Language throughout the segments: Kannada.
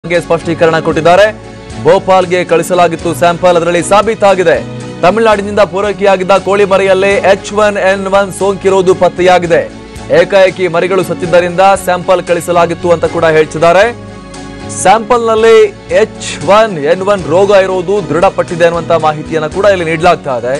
ಬಗ್ಗೆ ಸ್ಪಷ್ಟೀಕರಣ ಕೊಟ್ಟಿದ್ದಾರೆ ಭೋಪಾಲ್ಗೆ ಕಳಿಸಲಾಗಿತ್ತು ಸ್ಯಾಂಪಲ್ ಅದರಲ್ಲಿ ಸಾಬೀತಾಗಿದೆ ತಮಿಳುನಾಡಿನಿಂದ ಪೂರೈಕೆಯಾಗಿದ್ದ ಕೋಳಿ ಮರಿಯಲ್ಲಿ ಎಚ್ ಒನ್ ಎನ್ ಒನ್ ಸೋಂಕಿರುವುದು ಪತ್ತೆಯಾಗಿದೆ ಏಕಾಏಕಿ ಮರಿಗಳು ಸತ್ತಿದ್ದರಿಂದ ಸ್ಯಾಂಪಲ್ ಕಳಿಸಲಾಗಿತ್ತು ಅಂತ ಕೂಡ ಹೇಳ್ತಿದ್ದಾರೆ ಸ್ಯಾಂಪಲ್ನಲ್ಲಿ ಎಚ್ ಒನ್ ಎನ್ ಒನ್ ರೋಗ ಇರುವುದು ದೃಢಪಟ್ಟಿದೆ ಅನ್ನುವಂತ ಮಾಹಿತಿಯನ್ನು ಕೂಡ ಇಲ್ಲಿ ನೀಡಲಾಗ್ತಾ ಇದೆ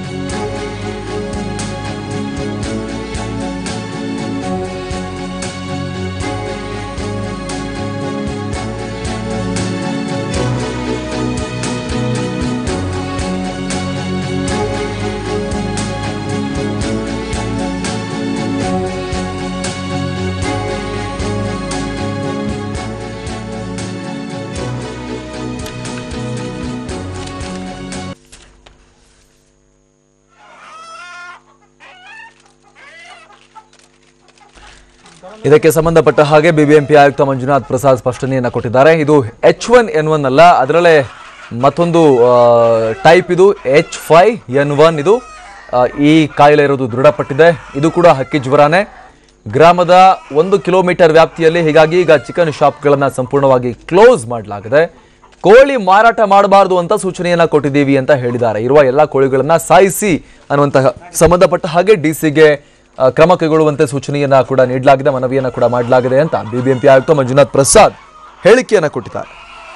ಇದಕ್ಕೆ ಸಂಬಂಧಪಟ್ಟ ಹಾಗೆ ಬಿಬಿಎಂಪಿ ಆಯುಕ್ತ ಮಂಜುನಾಥ್ ಪ್ರಸಾದ್ ಸ್ಪಷ್ಟನೆಯನ್ನ ಕೊಟ್ಟಿದ್ದಾರೆ ಇದು ಎಚ್ ಒನ್ ಎನ್ ಒನ್ ಅಲ್ಲ ಅದರಲ್ಲೇ ಮತ್ತೊಂದು ಟೈಪ್ ಇದು ಎಚ್ ಫೈ ಎನ್ ಒನ್ ಇದು ಆ, ಈ ಕಾಯಿಲೆ ಇರೋದು ದೃಢಪಟ್ಟಿದೆ ಇದು ಕೂಡ ಹಕ್ಕಿ ಜ್ವರನೇ ಗ್ರಾಮದ ಒಂದು ಕಿಲೋಮೀಟರ್ ವ್ಯಾಪ್ತಿಯಲ್ಲಿ ಹೀಗಾಗಿ ಈಗ ಚಿಕನ್ ಶಾಪ್ಗಳನ್ನ ಸಂಪೂರ್ಣವಾಗಿ ಕ್ಲೋಸ್ ಮಾಡಲಾಗಿದೆ ಕೋಳಿ ಮಾರಾಟ ಮಾಡಬಾರದು ಅಂತ ಸೂಚನೆಯನ್ನ ಕೊಟ್ಟಿದ್ದೀವಿ ಅಂತ ಹೇಳಿದ್ದಾರೆ ಇರುವ ಎಲ್ಲ ಕೋಳಿಗಳನ್ನ ಸಾಯಿಸಿ ಅನ್ನುವಂತಹ ಸಂಬಂಧಪಟ್ಟ ಹಾಗೆ ಡಿಸಿಗೆ ಕ್ರಮ ಕೈಗೊಳ್ಳುವಂತೆ ಸೂಚನೆಯನ್ನ ಕೂಡ ನೀಡಲಾಗಿದೆ ಮನವಿಯನ್ನ ಕೂಡ ಮಾಡಲಾಗಿದೆ ಅಂತ ಬಿಬಿಎಂಪಿ ಆಯುಕ್ತ ಮಂಜುನಾಥ್ ಪ್ರಸಾದ್ ಹೇಳಿಕೆಯನ್ನ ಕೊಟ್ಟಿದ್ದಾರೆ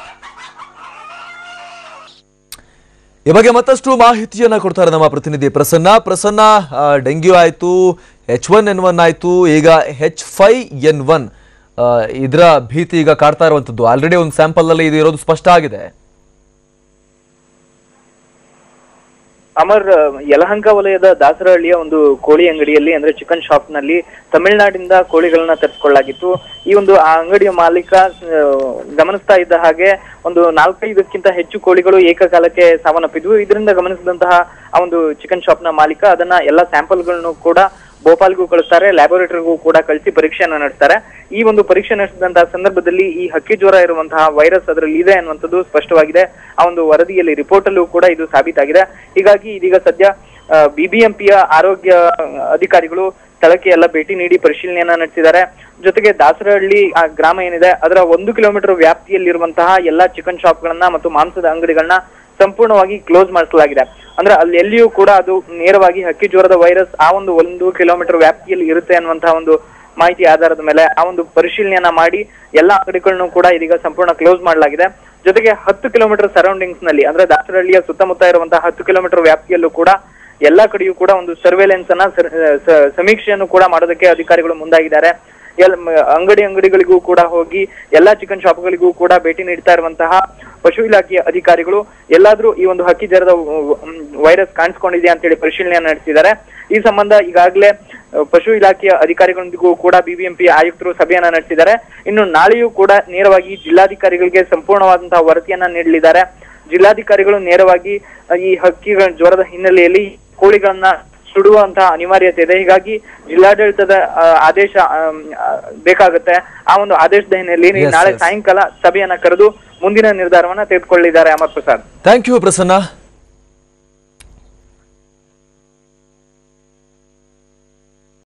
ಈ ಬಗ್ಗೆ ಮತ್ತಷ್ಟು ಮಾಹಿತಿಯನ್ನ ಕೊಡ್ತಾರೆ ನಮ್ಮ ಪ್ರತಿನಿಧಿ ಪ್ರಸನ್ನ ಪ್ರಸನ್ನ ಆ, ಡೆಂಗ್ಯೂ ಆಯ್ತು ಎಚ್ ಒನ್ ಎನ್ ಒನ್ ಆಯ್ತು ಈಗ ಹೆಚ್ ಫೈ ಎನ್ ಒನ್ ಇದರ ಭೀತಿ ಈಗ ಕಾಡ್ತಾ ಇರುವಂತದ್ದು ಆಲ್ರೆಡಿ ಒಂದು ಸ್ಯಾಂಪಲ್ ಅಲ್ಲಿ ಇದು ಇರೋದು ಸ್ಪಷ್ಟ ಆಗಿದೆ ಅಮರ್ ಯಲಹಂಕ ವಲಯದ ದಾಸರಹಳ್ಳಿಯ ಒಂದು ಕೋಳಿ ಅಂಗಡಿಯಲ್ಲಿ ಅಂದ್ರೆ ಚಿಕನ್ ಶಾಪ್ ನಲ್ಲಿ ತಮಿಳುನಾಡಿಂದ ಕೋಳಿಗಳನ್ನ ತರಿಸಿಕೊಳ್ಳಲಾಗಿತ್ತು ಈ ಒಂದು ಆ ಅಂಗಡಿಯ ಮಾಲೀಕ ಆ, ಗಮನಿಸ್ತಾ ಇದ್ದ ಹಾಗೆ ಒಂದು ನಾಲ್ಕೈದಕ್ಕಿಂತ ಹೆಚ್ಚು ಕೋಳಿಗಳು ಏಕಕಾಲಕ್ಕೆ ಸಾವನ್ನಪ್ಪಿದ್ವು ಇದರಿಂದ ಗಮನಿಸಿದಂತಹ ಆ ಒಂದು ಚಿಕನ್ ಶಾಪ್ ನ ಮಾಲೀಕ ಅದನ್ನ ಎಲ್ಲಾ ಸ್ಯಾಂಪಲ್ಗಳನ್ನು ಕೂಡ ಭೋಪಾಲ್ಗೂ ಕಳಿಸ್ತಾರೆ ಲ್ಯಾಬೋರೇಟರಿಗೂ ಕೂಡ ಕಳಿಸಿ ಪರೀಕ್ಷೆಯನ್ನ ನಡೆಸ್ತಾರೆ ಈ ಒಂದು ಪರೀಕ್ಷೆ ನಡೆಸಿದಂತಹ ಸಂದರ್ಭದಲ್ಲಿ ಈ ಹಕ್ಕಿ ಜ್ವರ ಇರುವಂತಹ ವೈರಸ್ ಅದರಲ್ಲಿ ಇದೆ ಅನ್ನುವಂಥದ್ದು ಸ್ಪಷ್ಟವಾಗಿದೆ ಆ ಒಂದು ವರದಿಯಲ್ಲಿ ರಿಪೋರ್ಟ್ ಅಲ್ಲೂ ಕೂಡ ಇದು ಸಾಬೀತಾಗಿದೆ ಹೀಗಾಗಿ ಇದೀಗ ಸದ್ಯ ಬಿಬಿಎಂಪಿಯ ಆರೋಗ್ಯ ಅಧಿಕಾರಿಗಳು ಸ್ಥಳಕ್ಕೆ ಎಲ್ಲ ಭೇಟಿ ನೀಡಿ ಪರಿಶೀಲನೆಯನ್ನ ನಡೆಸಿದ್ದಾರೆ ಜೊತೆಗೆ ದಾಸರಹಳ್ಳಿ ಆ ಗ್ರಾಮ ಏನಿದೆ ಅದರ ಒಂದು ಕಿಲೋಮೀಟರ್ ವ್ಯಾಪ್ತಿಯಲ್ಲಿರುವಂತಹ ಎಲ್ಲಾ ಚಿಕನ್ ಶಾಪ್ಗಳನ್ನ ಮತ್ತು ಮಾಂಸದ ಅಂಗಡಿಗಳನ್ನ ಸಂಪೂರ್ಣವಾಗಿ ಕ್ಲೋಸ್ ಮಾಡಿಸಲಾಗಿದೆ ಅಂದ್ರೆ ಅಲ್ಲಿ ಎಲ್ಲಿಯೂ ಕೂಡ ಅದು ನೇರವಾಗಿ ಹಕ್ಕಿ ಜ್ವರದ ವೈರಸ್ ಆ ಒಂದು ಒಂದು ಕಿಲೋಮೀಟರ್ ವ್ಯಾಪ್ತಿಯಲ್ಲಿ ಇರುತ್ತೆ ಅನ್ನುವಂತಹ ಒಂದು ಮಾಹಿತಿ ಆಧಾರದ ಮೇಲೆ ಆ ಒಂದು ಪರಿಶೀಲನೆಯನ್ನ ಮಾಡಿ ಎಲ್ಲಾ ಅಂಗಡಿಗಳನ್ನು ಕೂಡ ಇದೀಗ ಸಂಪೂರ್ಣ ಕ್ಲೋಸ್ ಮಾಡಲಾಗಿದೆ ಜೊತೆಗೆ ಹತ್ತು ಕಿಲೋಮೀಟರ್ ಸರೌಂಡಿಂಗ್ಸ್ ನಲ್ಲಿ ಅಂದ್ರೆ ದಾಸರಹಳ್ಳಿಯ ಸುತ್ತಮುತ್ತ ಇರುವಂತಹ ಹತ್ತು ಕಿಲೋಮೀಟರ್ ವ್ಯಾಪ್ತಿಯಲ್ಲೂ ಕೂಡ ಎಲ್ಲಾ ಕಡೆಯೂ ಕೂಡ ಒಂದು ಸರ್ವೇಲೆನ್ಸ್ ಅನ್ನ ಸರ್- ಸ- ಸಮೀಕ್ಷೆಯನ್ನು ಕೂಡ ಮಾಡೋದಕ್ಕೆ ಅಧಿಕಾರಿಗಳು ಮುಂದಾಗಿದ್ದಾರೆ ಎಲ್ ಮ- ಅಂಗಡಿ ಅಂಗಡಿಗಳಿಗೂ ಕೂಡ ಹೋಗಿ ಎಲ್ಲಾ ಚಿಕನ್ ಶಾಪ್ಗಳಿಗೂ ಕೂಡ ಭೇಟಿ ನೀಡ್ತಾ ಇರುವಂತಹ ಪಶು ಇಲಾಖೆಯ ಅಧಿಕಾರಿಗಳು ಎಲ್ಲಾದ್ರೂ ಈ ಒಂದು ಹಕ್ಕಿ ಜ್ವರದ ವೈರಸ್ ಕಾಣಿಸ್ಕೊಂಡಿದೆ ಅಂತ ಹೇಳಿ ಪರಿಶೀಲನೆಯನ್ನ ನಡೆಸಿದ್ದಾರೆ ಈ ಸಂಬಂಧ ಈಗಾಗಲೇ ಅಹ್, ಪಶು ಇಲಾಖೆಯ ಅಧಿಕಾರಿಗಳೊಂದಿಗೂ ಕೂಡ ಬಿಬಿಎಂಪಿ ಆಯುಕ್ತರು ಸಭೆಯನ್ನ ನಡೆಸಿದ್ದಾರೆ ಇನ್ನು ನಾಳೆಯೂ ಕೂಡ ನೇರವಾಗಿ ಜಿಲ್ಲಾಧಿಕಾರಿಗಳಿಗೆ ಸಂಪೂರ್ಣವಾದಂತಹ ವರದಿಯನ್ನ ನೀಡಲಿದ್ದಾರೆ ಜಿಲ್ಲಾಧಿಕಾರಿಗಳು ನೇರವಾಗಿ ಅಹ್, ಈ ಹಕ್ಕಿಗಳ ಜ್ವರದ ಹಿನ್ನೆಲೆಯಲ್ಲಿ ಕೋಳಿಗಳನ್ನ ಸುಡುವಂತಹ ಅನಿವಾರ್ಯತೆ ಇದೆ ಹೀಗಾಗಿ ಜಿಲ್ಲಾಡಳಿತದ ಅಹ್, ಆದೇಶ ಅಹ್, ಅಹ್, ಬೇಕಾಗುತ್ತೆ ಆ ಒಂದು ಆದೇಶದ ಹಿನ್ನೆಲೆಯಲ್ಲಿ Yes, ನಾಳೆ yes. ಸಾಯಂಕಾಲ ಸಭೆಯನ್ನ ಕರೆದು ಮುಂದಿನ ನಿರ್ಧಾರವನ್ನ ತೆಗೆದುಕೊಳ್ಳಿದ್ದಾರೆ ಅಮರ್ ಪ್ರಸಾದ್ ಥ್ಯಾಂಕ್ ಯು ಪ್ರಸನ್ನ